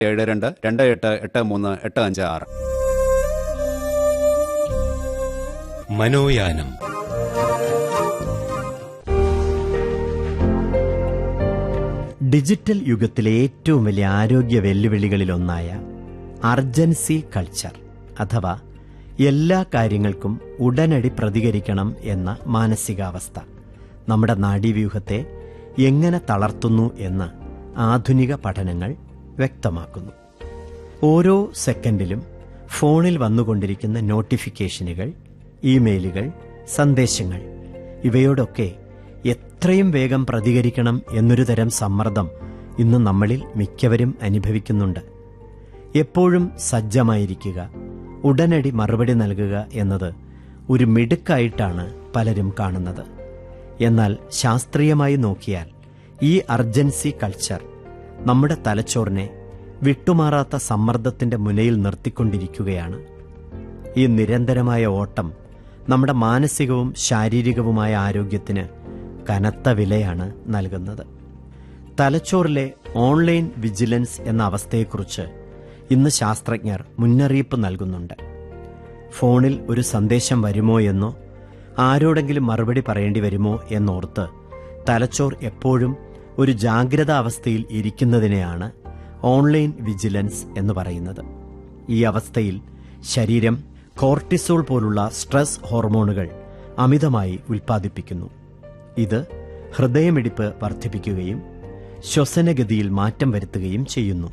ഏഴ് രണ്ട് രണ്ട് എട്ട് എട്ട് മൂന്ന് എട്ട് അഞ്ച് ആറ് മനോയാനം ഡിജിറ്റൽ യുഗത്തിലെ ഏറ്റവും വലിയ ആരോഗ്യ വെല്ലുവിളികളിലൊന്നായ അർജൻസി കൾച്ചർ അഥവാ എല്ലാ കാര്യങ്ങൾക്കും ഉടനടി പ്രതികരിക്കണം എന്ന മാനസികാവസ്ഥ നമ്മുടെ നാഡീവ്യൂഹത്തെ എങ്ങനെ തളർത്തുന്നു എന്ന് ആധുനിക പഠനങ്ങൾ വ്യക്തമാക്കുന്നു ഓരോ സെക്കൻഡിലും ഫോണിൽ വന്നുകൊണ്ടിരിക്കുന്ന നോട്ടിഫിക്കേഷനുകൾ ഇമെയിലുകൾ സന്ദേശങ്ങൾ ഇവയോടൊക്കെ എത്രയും വേഗം പ്രതികരിക്കണം എന്നൊരു തരം സമ്മർദ്ദം ഇന്ന് നമ്മളിൽ മിക്കവരും അനുഭവിക്കുന്നുണ്ട് എപ്പോഴും സജ്ജമായിരിക്കുക ഉടനടി മറുപടി നൽകുക എന്നത് ഒരു മിടുക്കായിട്ടാണ് പലരും കാണുന്നത് എന്നാൽ ശാസ്ത്രീയമായി നോക്കിയാൽ ഈ അർജൻസി കൾച്ചർ നമ്മുടെ തലച്ചോറിനെ വിട്ടുമാറാത്ത സമ്മർദ്ദത്തിന്റെ മുനയിൽ നിർത്തിക്കൊണ്ടിരിക്കുകയാണ് ഈ നിരന്തരമായ ഓട്ടം നമ്മുടെ മാനസികവും ശാരീരികവുമായ ആരോഗ്യത്തിന് കനത്ത വിലയാണ് നൽകുന്നത് തലച്ചോറിലെ ഓൺലൈൻ വിജിലൻസ് എന്ന അവസ്ഥയെക്കുറിച്ച് ഇന്ന് ശാസ്ത്രജ്ഞർ മുന്നറിയിപ്പ് നൽകുന്നുണ്ട് ഫോണിൽ ഒരു സന്ദേശം വരുമോ എന്നോ ആരോടെങ്കിലും മറുപടി പറയേണ്ടി വരുമോ എന്നോർത്ത് തലച്ചോർ എപ്പോഴും ഒരു ജാഗ്രതാ അവസ്ഥയിൽ ഇരിക്കുന്നതിനെയാണ് ഓൺലൈൻ വിജിലൻസ് എന്ന് പറയുന്നത് ഈ അവസ്ഥയിൽ ശരീരം കോർട്ടിസോൾ പോലുള്ള സ്ട്രെസ് ഹോർമോണുകൾ അമിതമായി ഉൽപ്പാദിപ്പിക്കുന്നു ഇത് ഹൃദയമിടിപ്പ് വർദ്ധിപ്പിക്കുകയും ശ്വസനഗതിയിൽ മാറ്റം വരുത്തുകയും ചെയ്യുന്നു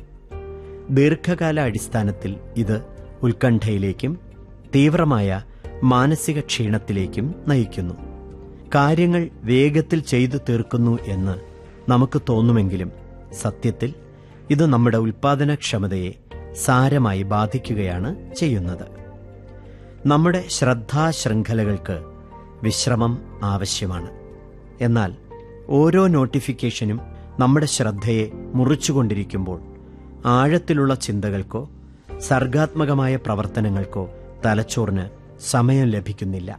ദീർഘകാല അടിസ്ഥാനത്തിൽ ഇത് ഉത്കണ്ഠയിലേക്കും തീവ്രമായ മാനസിക ക്ഷീണത്തിലേക്കും നയിക്കുന്നു കാര്യങ്ങൾ വേഗത്തിൽ ചെയ്തു തീർക്കുന്നു എന്ന് നമുക്ക് തോന്നുമെങ്കിലും സത്യത്തിൽ ഇത് നമ്മുടെ ഉൽപാദനക്ഷമതയെ സാരമായി ബാധിക്കുകയാണ് ചെയ്യുന്നത് നമ്മുടെ ശ്രദ്ധാശൃംഖലകൾക്ക് വിശ്രമം ആവശ്യമാണ് എന്നാൽ ഓരോ നോട്ടിഫിക്കേഷനും നമ്മുടെ ശ്രദ്ധയെ മുറിച്ചുകൊണ്ടിരിക്കുമ്പോൾ ആഴത്തിലുള്ള ചിന്തകൾക്കോ സർഗാത്മകമായ പ്രവർത്തനങ്ങൾക്കോ തലച്ചോറിന് സമയം ലഭിക്കുന്നില്ല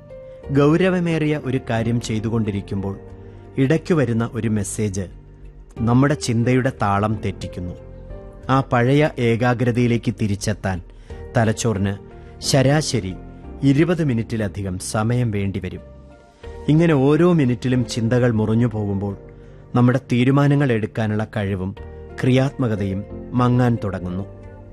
ഗൗരവമേറിയ ഒരു കാര്യം ചെയ്തുകൊണ്ടിരിക്കുമ്പോൾ ഇടയ്ക്കു വരുന്ന ഒരു മെസ്സേജ് നമ്മുടെ ചിന്തയുടെ താളം തെറ്റിക്കുന്നു ആ പഴയ ഏകാഗ്രതയിലേക്ക് തിരിച്ചെത്താൻ തലച്ചോറിന് ശരാശരി ഇരുപത് മിനിറ്റിലധികം സമയം വേണ്ടിവരും ഇങ്ങനെ ഓരോ മിനിറ്റിലും ചിന്തകൾ മുറിഞ്ഞു പോകുമ്പോൾ നമ്മുടെ തീരുമാനങ്ങൾ എടുക്കാനുള്ള കഴിവും ക്രിയാത്മകതയും മങ്ങാൻ തുടങ്ങുന്നു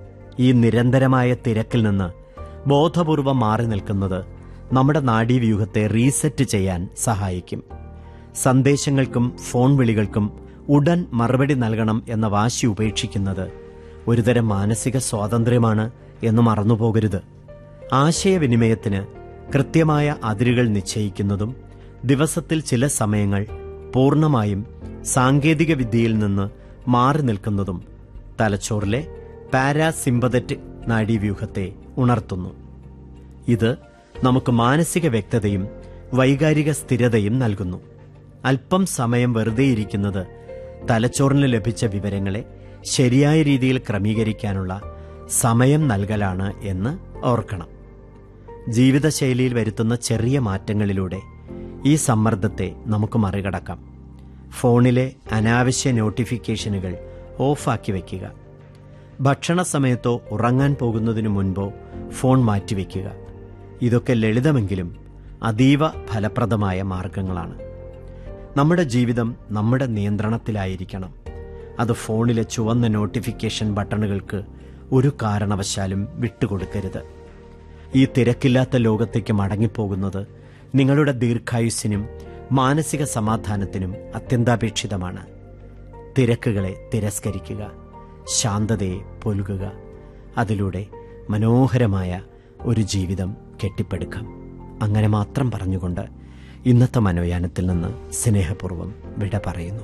ഈ നിരന്തരമായ തിരക്കിൽ നിന്ന് ബോധപൂർവം മാറി നിൽക്കുന്നത് നമ്മുടെ നാഡീവ്യൂഹത്തെ റീസെറ്റ് ചെയ്യാൻ സഹായിക്കും സന്ദേശങ്ങൾക്കും ഫോൺ വിളികൾക്കും ഉടൻ മറുപടി നൽകണം എന്ന വാശി ഉപേക്ഷിക്കുന്നത് ഒരുതരം മാനസിക സ്വാതന്ത്ര്യമാണ് എന്ന് മറന്നുപോകരുത് ആശയവിനിമയത്തിന് കൃത്യമായ അതിരുകൾ നിശ്ചയിക്കുന്നതും ദിവസത്തിൽ ചില സമയങ്ങൾ പൂർണ്ണമായും സാങ്കേതിക വിദ്യയിൽ നിന്ന് മാറി നിൽക്കുന്നതും തലച്ചോറിലെ പാരാസിമ്പതറ്റിക് നാഡീവ്യൂഹത്തെ ഉണർത്തുന്നു ഇത് നമുക്ക് മാനസിക വ്യക്തതയും വൈകാരിക സ്ഥിരതയും നൽകുന്നു അല്പം സമയം വെറുതെ ഇരിക്കുന്നത് തലച്ചോറിന് ലഭിച്ച വിവരങ്ങളെ ശരിയായ രീതിയിൽ ക്രമീകരിക്കാനുള്ള സമയം നൽകലാണ് എന്ന് ഓർക്കണം ജീവിതശൈലിയിൽ വരുത്തുന്ന ചെറിയ മാറ്റങ്ങളിലൂടെ ഈ സമ്മർദ്ദത്തെ നമുക്ക് മറികടക്കാം ഫോണിലെ അനാവശ്യ നോട്ടിഫിക്കേഷനുകൾ ഓഫാക്കി വയ്ക്കുക ഭക്ഷണ സമയത്തോ ഉറങ്ങാൻ പോകുന്നതിനു മുൻപോ ഫോൺ മാറ്റിവെക്കുക ഇതൊക്കെ ലളിതമെങ്കിലും അതീവ ഫലപ്രദമായ മാർഗങ്ങളാണ് നമ്മുടെ ജീവിതം നമ്മുടെ നിയന്ത്രണത്തിലായിരിക്കണം അത് ഫോണിലെ ചുവന്ന നോട്ടിഫിക്കേഷൻ ബട്ടണുകൾക്ക് ഒരു കാരണവശാലും വിട്ടുകൊടുക്കരുത് ഈ തിരക്കില്ലാത്ത ലോകത്തേക്ക് മടങ്ങിപ്പോകുന്നത് നിങ്ങളുടെ ദീർഘായുസ്സിനും മാനസിക സമാധാനത്തിനും അത്യന്താപേക്ഷിതമാണ് തിരക്കുകളെ തിരസ്കരിക്കുക ശാന്തതയെ പൊലുകുക അതിലൂടെ മനോഹരമായ ഒരു ജീവിതം കെട്ടിപ്പടുക്കാം അങ്ങനെ മാത്രം പറഞ്ഞുകൊണ്ട് ഇന്നത്തെ മനോയാനത്തിൽ നിന്ന് സ്നേഹപൂർവ്വം വിട പറയുന്നു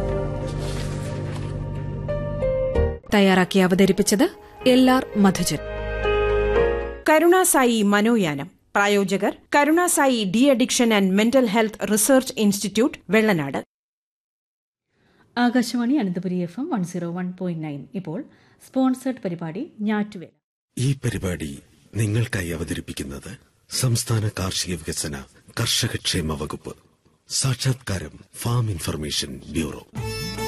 തയ്യാറാക്കി അവതരിപ്പിച്ചത് എൽ ആർ മധുജൻ കരുണാസായി മനോയാനം പ്രായോജകർ Karunasai de addiction and mental health research institute Vellanad Akashvani Ananthapuri F M one zero one point nine ഇപ്പോൾ സ്പോൺസേഡ് പരിപാടി ഞാറ്റുവേല ഈ പരിപാടി നിങ്ങൾക്കായി അവതരിപ്പിക്കുന്നത് സംസ്ഥാന കാർഷിക വികസന കർഷകക്ഷേമ വകുപ്പ് സാക്ഷാത്കാരം ഫാം ഇൻഫർമേഷൻ ബ്യൂറോ